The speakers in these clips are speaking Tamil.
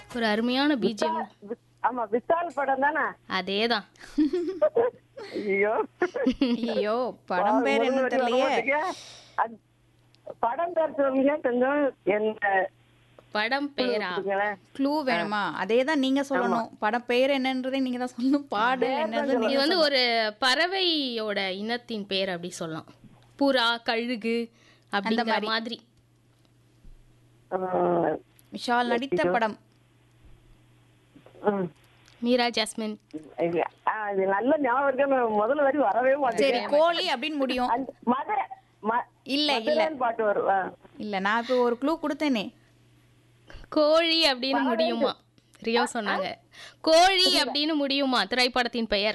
ஒரு அருமையான பிஜிஎம் வி- ஆமா விசால் படம் தானே அதேதான் ஐயோ ஐயோ படம் பேர் என்ன முதல்ல தெரியலையே வரமாட்டீங்க. அது- படம் பேர் சொல்லுங்க கொஞ்சம் என்ன படம் பேரா கொடுங்களேன். க்ளூ வேணுமா அதே தான் நீங்க சொல்லணும் படம் பேர் என்னன்றதை நீங்க தான் சொல்லணும் பாடல் என்னது இது நீங்க வந்து ஒரு பறவையோட இனத்தின் பேர் அப்படி சொல்லலாம் புறா கழுகு அப்படிங்கிற மாதிரி ஆஹ், விஷால் நடித்த படம் ம். மீரா ஜாஸ்மின் இல்ல. ஆ, இது நல்ல ஞாபகம் இருக்கு நான் முதல்ல வரி வரவே சரி மாட்டேன் கோழி அப்படின்னு முடியும் அந்த மதுரை ம- இல்ல இல்ல மதுரைன்னு பாட்டு வரும் ஆ. இல்ல நான் இப்போ ஒரு க்ளூ கொடுத்தேனே கோழி அப்படின்னு முடியுமா ரியோ சொன்னாங்க கோழி அப்படின்னு முடியுமா திரைப்படத்தின் பெயர்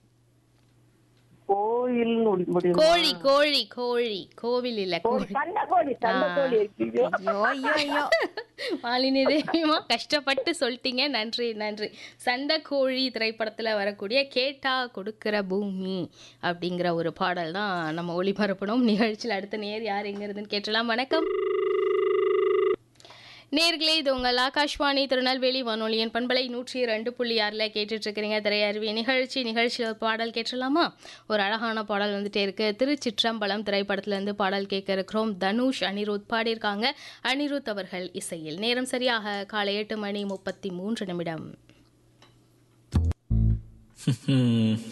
கோயில் முடி- முடியுமா? கோழி கோழி கோழி கோவில் இல்ல கோழி, கோழி சண்டை கோழி சண்டை கோழி ஐயோ. ஐயோ ஐயோ ஐயோ மாலினி தேவிமா கஷ்டப்பட்டு சொல்லிட்டீங்க நன்றி நன்றி சண்டை கோழி திரைப்படத்துல வரக்கூடிய கேட்டா கொடுக்கிற பூமி அப்படிங்கிற ஒரு பாடல் தான் நம்ம ஒளிபரப்பணும் நிகழ்ச்சியில் அடுத்த நேர் யார் எங்க இருந்துன்னு கேட்டலாம் வணக்கம் நேர்களே இது உங்கள் ஆகாஷ்வாணி திருநெல்வேலி வானொலியின் பண்பலை நூற்றி ரெண்டு புள்ளி ஆறில் கேட்டுட்டு இருக்கிறீங்க திரையருவி நிகழ்ச்சி நிகழ்ச்சியில் ஒரு பாடல் கேட்டுடலாமா ஒரு அழகான பாடல் வந்துட்டே இருக்கு திருச்சிற்றம்பலம் திரைப்படத்திலேருந்து பாடல் கேட்க இருக்கிறோம் தனுஷ் அனிருத் பாடியிருக்காங்க அனிருத் அவர்கள் இசையில் நேரம் சரியாக காலை எட்டு மணி முப்பத்தி மூன்று நிமிடம்